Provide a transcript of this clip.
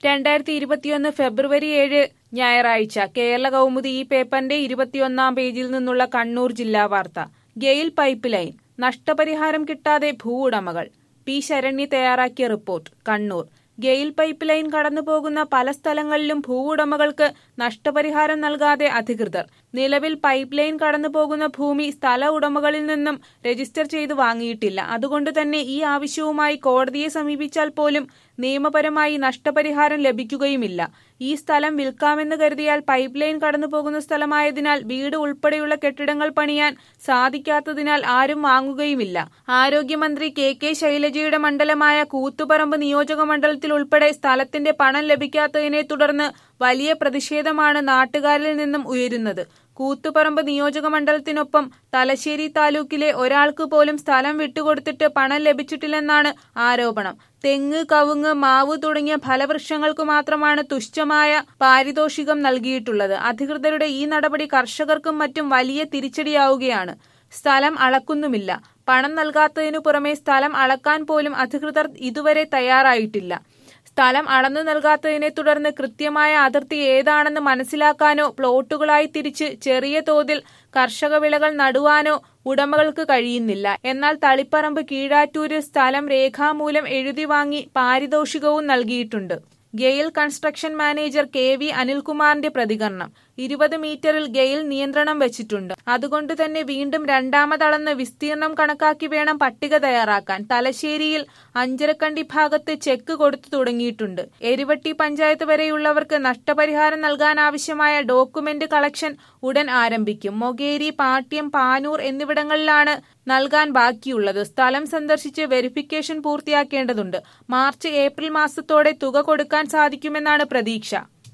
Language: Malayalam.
രണ്ടായിരത്തി ഇരുപത്തിയൊന്ന് ഫെബ്രുവരി ഏഴ് ഞായറാഴ്ച കേരള കൗമുദി ഈ പേപ്പറിന്റെ ഇരുപത്തിയൊന്നാം പേജിൽ നിന്നുള്ള കണ്ണൂർ ജില്ലാ വാർത്ത ഗെയിൽ പൈപ്പ് ലൈൻ നഷ്ടപരിഹാരം കിട്ടാതെ ഭൂ ഉടമകൾ പി ശരണ്യ തയ്യാറാക്കിയ report Kannur GAIL pipeline കടന്നുപോകുന്ന പല സ്ഥലങ്ങളിലും ഭൂവുടമകൾക്ക് നഷ്ടപരിഹാരം നൽകാതെ അധികൃതർ നിലവിൽ പൈപ്പ് ലൈൻ കടന്നുപോകുന്ന ഭൂമി സ്ഥല ഉടമകളിൽ നിന്നും രജിസ്റ്റർ ചെയ്ത് വാങ്ങിയിട്ടില്ല അതുകൊണ്ട് തന്നെ ഈ ആവശ്യവുമായി കോടതിയെ സമീപിച്ചാൽ പോലും നിയമപരമായി നഷ്ടപരിഹാരം ലഭിക്കുകയുമില്ല ഈ സ്ഥലം വിൽക്കാമെന്ന് കരുതിയാൽ പൈപ്പ് ലൈൻ കടന്നുപോകുന്ന സ്ഥലമായതിനാൽ വീട് ഉൾപ്പെടെയുള്ള കെട്ടിടങ്ങൾ പണിയാൻ സാധിക്കാത്തതിനാൽ ആരും വാങ്ങുകയുമില്ല ആരോഗ്യമന്ത്രി കെ കെ ശൈലജയുടെ മണ്ഡലമായ കൂത്തുപറമ്പ് നിയോജക മണ്ഡലത്തിൽ ഉൾപ്പെടെ സ്ഥലത്തിന്റെ പണം ലഭിക്കാത്തതിനെ തുടർന്ന് വലിയ പ്രതിഷേധമാണ് നാട്ടുകാരിൽ നിന്നും ഉയരുന്നത് കൂത്തുപറമ്പ് നിയോജക മണ്ഡലത്തിനൊപ്പം തലശ്ശേരി താലൂക്കിലെ ഒരാൾക്ക് പോലും സ്ഥലം വിട്ടുകൊടുത്തിട്ട് പണം ലഭിച്ചിട്ടില്ലെന്നാണ് ആരോപണം തെങ്ങ് കവുങ്ങ് മാവ് തുടങ്ങിയ ഫലവൃക്ഷങ്ങൾക്ക് മാത്രമാണ് തുച്ഛമായ പാരിതോഷികം നൽകിയിട്ടുള്ളത് അധികൃതരുടെ ഈ നടപടി കർഷകർക്കും മറ്റും വലിയ തിരിച്ചടിയാവുകയാണ് സ്ഥലം അളക്കുന്നുമില്ല പണം നൽകാത്തതിനു പുറമെ സ്ഥലം അളക്കാൻ പോലും അധികൃതർ ഇതുവരെ തയ്യാറായിട്ടില്ല സ്ഥലം അളന്നു നൽകാത്തതിനെ തുടർന്ന് കൃത്യമായ അതിർത്തി ഏതാണെന്ന് മനസ്സിലാക്കാനോ പ്ലോട്ടുകളായി തിരിച്ച് ചെറിയ തോതിൽ കർഷക വിളകൾ നടുവാനോ ഉടമകൾക്ക് കഴിയുന്നില്ല എന്നാൽ തളിപ്പറമ്പ് കീഴാറ്റൂര് സ്ഥലം രേഖാമൂലം എഴുതി വാങ്ങി പാരിതോഷികവും നൽകിയിട്ടുണ്ട് GAIL construction manager K V അനിൽകുമാറിന്റെ പ്രതികരണം ഇരുപത് മീറ്ററിൽ ഗെയിൽ നിയന്ത്രണം വെച്ചിട്ടുണ്ട് അതുകൊണ്ട് തന്നെ വീണ്ടും രണ്ടാമതളന്ന് വിസ്തീർണം കണക്കാക്കി വേണം പട്ടിക തയ്യാറാക്കാൻ തലശ്ശേരിയിൽ അഞ്ചരക്കണ്ടി ഭാഗത്ത് ചെക്ക് കൊടുത്തു തുടങ്ങിയിട്ടുണ്ട് എരുവട്ടി പഞ്ചായത്ത് വരെയുള്ളവർക്ക് നഷ്ടപരിഹാരം നൽകാനാവശ്യമായ ഡോക്യുമെന്റ് കളക്ഷൻ ഉടൻ ആരംഭിക്കും മൊകേരി പാട്യം പാനൂർ എന്നിവിടങ്ങളിലാണ് നൽകാൻ ബാക്കിയുള്ളത് സ്ഥലം സന്ദർശിച്ച് വെരിഫിക്കേഷൻ പൂർത്തിയാക്കേണ്ടതുണ്ട് മാർച്ച് ഏപ്രിൽ മാസത്തോടെ തുക കൊടുക്കാൻ സാധിക്കുമെന്നാണ് പ്രതീക്ഷ